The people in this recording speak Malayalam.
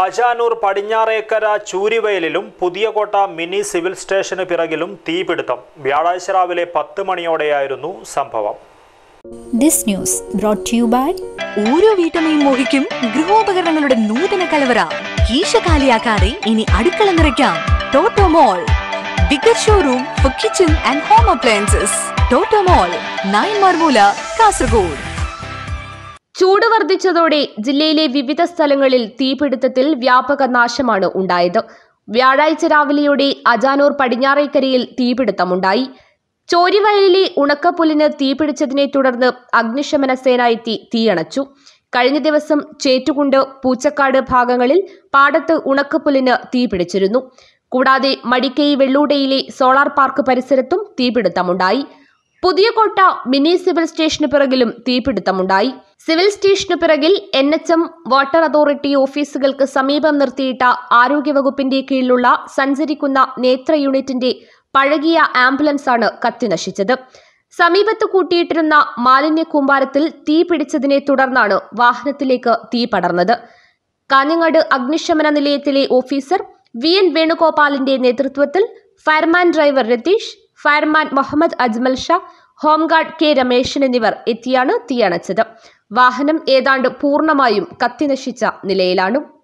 അജാനൂർ പടിഞ്ഞാറേക്കര ചൂരിവയലിലും പുതിയകോട്ട മിനി സിവിൽ സ്റ്റേഷന് പിറകിലും തീപിടുത്തം വ്യാഴാഴ്ച രാവിലെ പത്ത് മണിയോടെയായിരുന്നു സംഭവം This news brought to you by ഓരോ വീട്ടമ്മയും മോഹിക്കും ഗൃഹോപകരണങ്ങളുടെ നൂതന കലവറ കീശ കാലിയാക്കാതെ ഇനി അടുക്കള നിറയ്ക്കാം Toto Mall bigger showroom for kitchen and home appliances Toto Mall Naimarmoola Kasaragod ചൂട് വർദ്ധിച്ചതോടെ ജില്ലയിലെ വിവിധ സ്ഥലങ്ങളിൽ തീപിടുത്തത്തിൽ വ്യാപക നാശമാണ് ഉണ്ടായത് വ്യാഴാഴ്ച രാവിലെയോടെ അജാനൂർ പടിഞ്ഞാറേക്കരയിൽ തീപിടുത്തമുണ്ടായി ചോരിവയലിലെ ഉണക്കപ്പുല്ലിന് തീപിടിച്ചതിനെ തുടർന്ന് അഗ്നിശമന സേന എത്തി തീയണച്ചു കഴിഞ്ഞ ദിവസം ചേറ്റുകുണ്ട് പൂച്ചക്കാട് ഭാഗങ്ങളിൽ പാടത്ത് ഉണക്കപ്പുല്ലിന് തീപിടിച്ചിരുന്നു കൂടാതെ മടിക്കൈ വെള്ളൂടയിലെ സോളാർ പാർക്ക് പരിസരത്തും തീപിടുത്തമുണ്ടായി പുതിയകോട്ട മിനി സിവിൽ സ്റ്റേഷന് പിറകിലും തീപിടുത്തമുണ്ടായി സിവിൽ സ്റ്റേഷന് പിറകിൽ N H M water authority ഓഫീസുകൾക്ക് സമീപം നിർത്തിയിട്ട ആരോഗ്യവകുപ്പിന്റെ കീഴിലുള്ള സഞ്ചരിക്കുന്ന നേത്ര യൂണിറ്റിന്റെ പഴകിയ ആംബുലൻസാണ് കത്തിനശിച്ചത് സമീപത്ത് കൂട്ടിയിട്ടിരുന്ന മാലിന്യ കൂമ്പാരത്തിൽ തീ പിടിച്ചതിനെ തുടർന്നാണ് വാഹനത്തിലേക്ക് തീ പടർന്നത് കാഞ്ഞങ്ങാട് അഗ്നിശമന നിലയത്തിലെ ഓഫീസർ വി എൻ വേണുഗോപാലിന്റെ നേതൃത്വത്തിൽ fireman driver Ratheesh fireman Muhammad Ajmal Shah home guard K Rameshan എന്നിവർ എത്തിയാണ് തീയണച്ചത് വാഹനം ഏതാണ്ട് പൂർണ്ണമായും കത്തിനശിച്ച നിലയിലാണ്